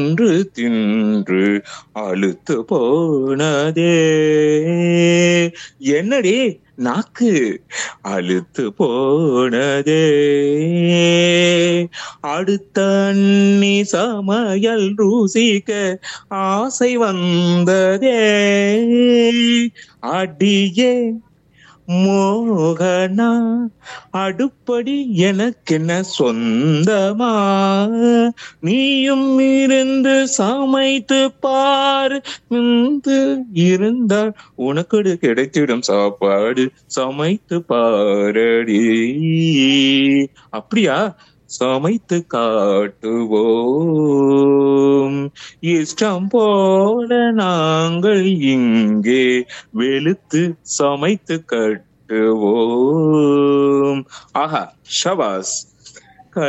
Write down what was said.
தின்று தின்று அழுத்து போனதே என்னடி நாக்கு அழுத்து போனதே அடுத்த அண்ணி சமையல் ருசிக்க ஆசை வந்ததே அடியே மோகனா அடுப்படி எனக்கென்ன சொந்தமா நீயும் இருந்து சமைத்து பாரு இருந்து இருந்தால் உனக்கு கிடைத்திடும் சாப்பாடு சமைத்து பாரடி அப்படியா சமைத்து காட்டுவோம் இஷ்டம் போல நாங்கள் இங்கே வெளுத்து சமைத்து கட்டுவோம் ஆஹா ஷபாஸ்